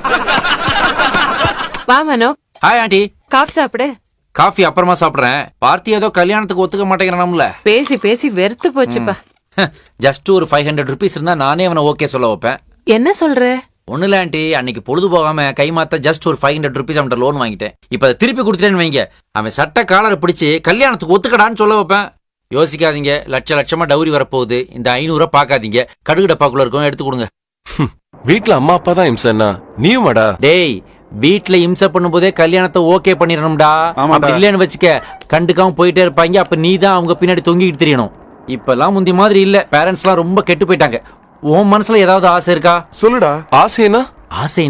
வா Mano hi aunty coffee சாப்பிடு coffee அப்புறமா சாப்பிடுறேன் பார்த்தி ஏதோ கல்யாணத்துக்கு ஒத்துக்க மாட்டேங்கிறான்ல பேசி பேசி வெறுத்து போச்சுப்பா ஜஸ்ட் ஒரு ஃபைவ் ஹண்ட்ரட் ருபீஸ் இருந்தா நானே அவனை ஓகே சொல்ல வைப்பேன் என்ன சொல்ற ஒண்ணு இல்ல ஆண்டி அன்னைக்கு பொழுது போகாம கை மாத்த ஜஸ்ட் ஒரு ஃபைவ் ஹண்ட்ரட் ருபீஸ் அவன்கிட்ட லோன் வாங்கிட்டேன் இப்ப அதை திருப்பி கொடுத்துட்டேன்னு வைங்க அவன் சட்ட காலரை பிடிச்சு கல்யாணத்துக்கு ஒத்துக்கடான்னு சொல்ல வைப்பேன் யோசிக்காதீங்க லட்ச லட்சமா டவுரி வரப்போகுது இந்த ஐநூறுரூவா பார்க்காதீங்க கடுகு டப்பாக்குள்ள இருக்கும் எடுத்து கொடுங்க வீட்ல அம்மா அப்பா தான் இம்சன்னா நீயும் வாடா டேய் வீட்ல இம்சை பண்ணும்போதே கல்யாணத்தை ஓகே பண்ணிடணும்டா ஆமாடா. அப்படி இல்லைன்னு வச்சுக்க கண்டுக்காம போயிட்டே இருப்பாங்க அப்ப நீ தான் அவங்க பின்னாடி தொங்கிக்கிட்டு தெரியணும் இப்பெல்லாம் முந்தி மாதிரி இல்ல பேரண்ட்ஸ்லாம் ரொம்ப கெட்டு போயிட்டாங்க உன் மனசுல ஏதாவது ஆசை இருக்கா சொல்லுடா ஆசைனா ஆசை